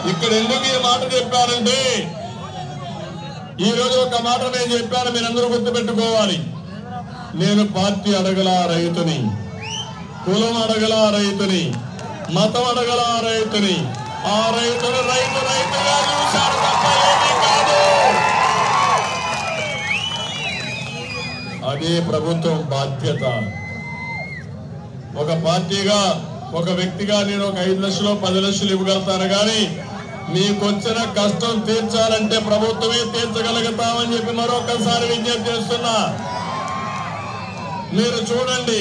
ఇక్కడ ఎందుకు ఈ మాట చెప్పానంటే ఈ రోజు ఒక మాట నేను చెప్పాను మీరందరూ గుర్తుపెట్టుకోవాలి నేను పార్టీ అడగల రైతుని కులం అడగల రైతుని మతం అడగల రైతుని ఆ రైతును రైతు రైతుగా చూశారు తప్ప ఏమీ కాదు అదే ప్రభుత్వం బాధ్యత ఒక పార్టీగా ఒక వ్యక్తిగా నేను ఒక ఐదు లక్షలు పది లక్షలు ఇవ్వగలుగుతాను కానీ మీకొచ్చిన కష్టం తీర్చాలంటే ప్రభుత్వమే తీర్చగలుగుతామని చెప్పి మరొకసారి విజ్ఞప్తి చేస్తున్నా మీరు చూడండి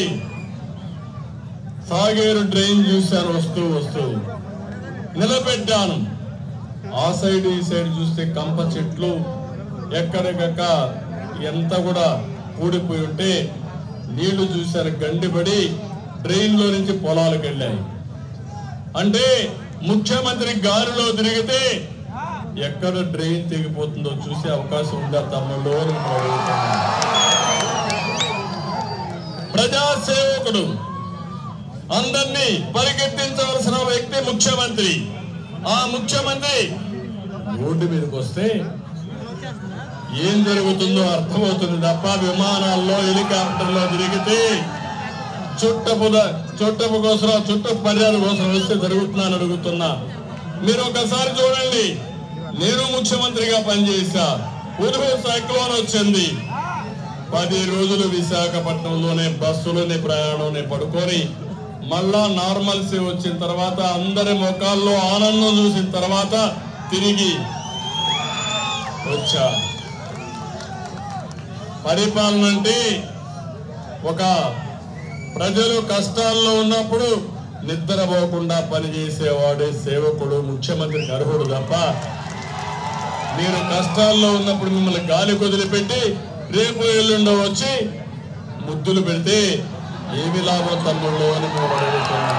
సాగేరు డ్రైన్ చూశాను వస్తూ వస్తూ నిలబెట్టాను ఆ సైడ్ ఈ సైడ్ చూస్తే కంప చెట్లు ఎక్కడికక్క ఎంత కూడా కూడిపోయి ఉంటే నీళ్లు చూశారు గండిపడి డ్రైన్ లో నుంచి పొలాలకు వెళ్ళాయి అంటే ముఖ్యమంత్రి గాలిలో తిరిగితే ఎక్కడ డ్రైన్ తెగిపోతుందో చూసే అవకాశం ఉందా తమ్ముళ్ళు అని నేను అడుగుతున్నాను. ప్రజాసేవకుడు అందరినీ పరిగెత్తించవలసిన వ్యక్తి ముఖ్యమంత్రి ఆ ముఖ్యమంత్రి రోడ్డు మీదకి వస్తే ఏం జరుగుతుందో అర్థమవుతుంది తప్ప విమానాల్లో హెలికాప్టర్లో తిరిగితే చుట్టపు ద- చుట్టపు కోసం చుట్టపు పర్యాల కోసం వస్తే జరుగుతుందని అడుగుతున్నా మీరు ఒకసారి చూడండి నేను ముఖ్యమంత్రిగా పనిచేశా ఉదుగు సైక్లోన్ వచ్చింది పది రోజులు విశాఖపట్నంలోనే బస్సులోనే ప్రయాణంలోనే పడుకొని మళ్ళా నార్మల్సీ వచ్చిన తర్వాత అందరి ముఖాల్లో ఆనందం చూసిన తర్వాత తిరిగి వచ్చా పరిపాలన అంటే ఒక ప్రజలు కష్టాల్లో ఉన్నప్పుడు నిద్రపోకుండా పనిచేసేవాడే సేవకుడు ముఖ్యమంత్రికి అర్హుడు తప్ప మీరు కష్టాల్లో ఉన్నప్పుడు మిమ్మల్ని గాలి వదిలిపెట్టి రేపు ఎల్లుండో వచ్చి ముద్దులు పెడితే ఏమి లాభం తమ్ముళ్ళు అని మేము అడుగుతున్నాం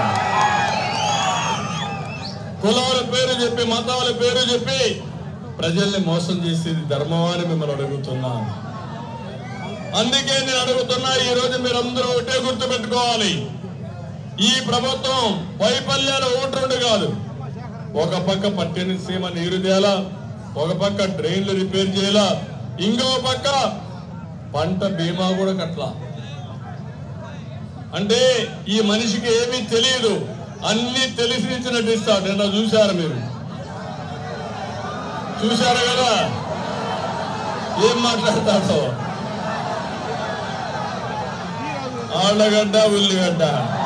కులాల పేరు చెప్పి మతాల పేరు చెప్పి ప్రజల్ని మోసం చేసేది ధర్మమా అని మిమ్మల్ని అడుగుతున్నాం అందుకే నేను అడుగుతున్నా ఈ రోజు మీరందరూ ఒకటే గుర్తు పెట్టుకోవాలి ఈ ప్రభుత్వం వైఫల్యాలు ఒకటి రెండు కాదు ఒక పక్క పట్టిన సీమ నీరు తేలా ఒక పక్క డ్రైన్లు రిపేర్ చేయాలా ఇంకో పక్క పంట బీమా కూడా కట్లా అంటే ఈ మనిషికి ఏమీ తెలియదు అన్ని తెలిసి ఇచ్చినట్టు ఇస్తాడు నిన్న చూశారు మీరు చూశారు కదా ఏం మాట్లాడతాడో ఆళ్ళగడ్డ ఉల్లిగడ్డ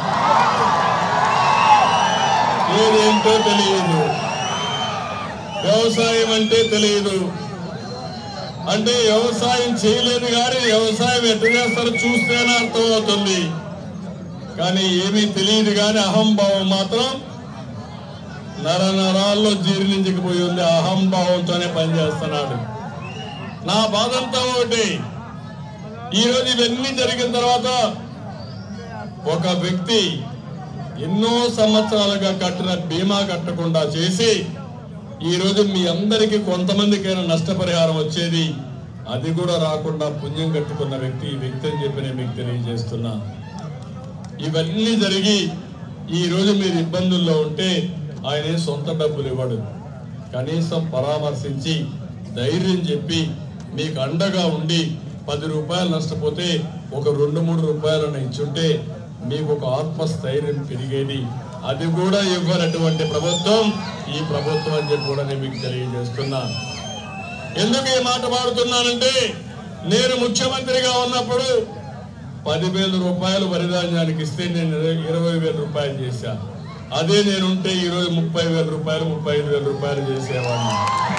ఏదేంటో తెలియదు వ్యవసాయం అంటే తెలియదు అంటే వ్యవసాయం చేయలేదు కానీ వ్యవసాయం ఎట్లా చేస్తారో చూస్తేనే అర్థమవుతుంది కానీ ఏమీ తెలియదు కానీ అహంభావం మాత్రం నర నరాల్లో జీర్ణించకపోయి ఉంది అహంభావంతోనే పనిచేస్తున్నాడు నా బాధంతా ఒకటి ఈ రోజు ఇవన్నీ జరిగిన తర్వాత ఒక వ్యక్తి ఎన్నో సంవత్సరాలుగా కట్టిన బీమా కట్టకుండా చేసి ఈ రోజు మీ అందరికీ కొంతమందికైనా నష్టపరిహారం వచ్చేది అది కూడా రాకుండా పుణ్యం కట్టుకున్న వ్యక్తి ఈ వ్యక్తి అని చెప్పి నేను మీకు తెలియజేస్తున్నా ఇవన్నీ జరిగి ఈ రోజు మీరు ఇబ్బందుల్లో ఉంటే ఆయన ఏం సొంత డబ్బులు ఇవ్వడు కనీసం పరామర్శించి ధైర్యం చెప్పి మీకు అండగా ఉండి పది రూపాయలు నష్టపోతే ఒక రెండు మూడు రూపాయలను ఇచ్చుంటే మీకు ఒక ఆత్మస్థైర్యం పెరిగేది అది కూడా ఇవ్వనటువంటి ప్రభుత్వం ఈ ప్రభుత్వం అని చెప్పి కూడా నేను మీకు తెలియజేస్తున్నా ఎందుకు ఈ మాట వాడుతున్నానంటే నేను ముఖ్యమంత్రిగా ఉన్నప్పుడు పదివేల రూపాయలు వరిధాన్యానికి ఇస్తే నేను ఇరవై- ఇరవై వేల రూపాయలు చేశా అదే నేనుంటే ఈ రోజు ముప్పై వేల రూపాయలు ముప్పై ఐదు వేల రూపాయలు చేసేవాడిని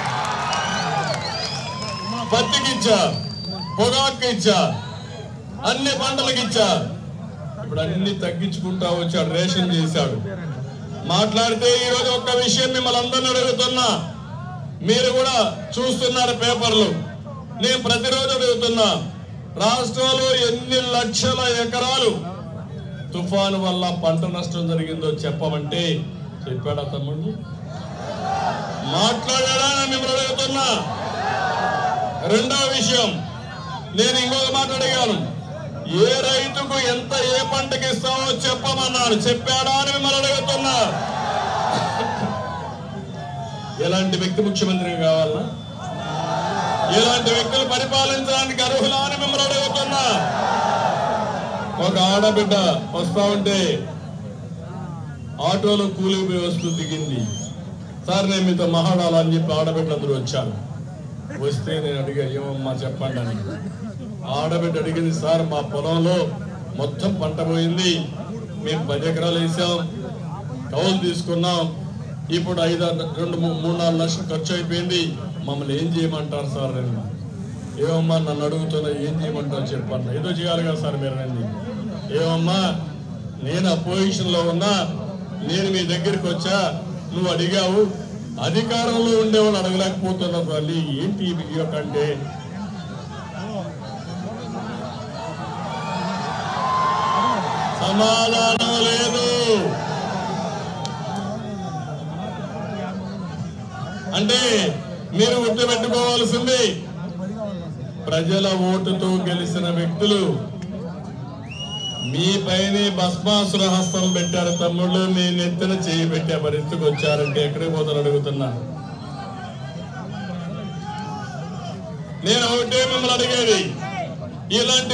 పత్తికి ఇచ్చా పొగాకు ఇచ్చా అన్ని పంటలకు ఇచ్చా ఇప్పుడు అన్ని తగ్గించుకుంటా వచ్చాడు రేషన్ చేశాడు మాట్లాడితే ఈ రోజు ఒక్క విషయం మిమ్మల్ని అందరిని అడుగుతున్నా మీరు కూడా చూస్తున్నారు పేపర్లు నేను ప్రతిరోజు అడుగుతున్నా రాష్ట్రంలో ఎన్ని లక్షల ఎకరాలు తుఫాను వల్ల పంట నష్టం జరిగిందో చెప్పమంటే చెప్పాడా తమ్ముడు మాట్లాడాడా అని మిమ్మల్ని అడుగుతున్నా రెండవ విషయం నేను ఇంకొక మాట అడిగాను ఏ రైతుకు ఎంత ఏ పంటకి ఇస్తామో చెప్పమన్నాను చెప్పాడా అని మిమ్మల్ని అడుగుతున్నా ఎలాంటి వ్యక్తి ముఖ్యమంత్రి కావాలన్నా ఇలాంటి వ్యక్తులు పరిపాలించడానికి అర్హులా అని మిమ్మల్ని అడుగుతున్నా ఒక ఆడబిడ్డ వస్తా ఉంటే ఆటోలో కూలిపోయి వస్తూ దిగింది సార్ నేను మీతో మహాడాలని చెప్పి ఆడబిడ్డలందరూ వచ్చాను వస్తే నేను అడిగా ఏమమ్మా చెప్పండి అని ఆడబిడ్డ అడిగింది సార్ మా పొలంలో మొత్తం పంట పోయింది మేము పది ఎకరాలు వేసాం కౌలు తీసుకున్నాం ఇప్పుడు ఐదు ఆరు- రెండు మూ- మూడు నాలుగు లక్షలు ఖర్చు అయిపోయింది మమ్మల్ని ఏం చేయమంటారు సార్ నేను ఏమమ్మా నన్ను అడుగుతున్నా ఏం చేయమంటారు చెప్పండి ఏదో చేయాలి కదా సార్ మీరు అండి ఏమమ్మా నేను అపోజిషన్ లో ఉన్నా నేను మీ దగ్గరికి వచ్చా నువ్వు అడిగావు అధికారంలో ఉండేవాళ్ళు అడగలేకపోతున్నా తల్లి ఏంటి ఈ యొక్క అంటే సమాధానం లేదు అంటే మీరు గుర్తుపెట్టుకోవాల్సింది ప్రజల ఓటుతో గెలిచిన వ్యక్తులు మీ పైనే భస్మాసుర హస్తం పెట్టారు తమ్ముళ్ళు మీ నెత్తిన చేయి పెట్టే పరిస్థితికి వచ్చారంటే ఎక్కడికి పోతారు అడుగుతున్నా నేను ఒకటే మిమ్మల్ని అడిగేది ఇలాంటి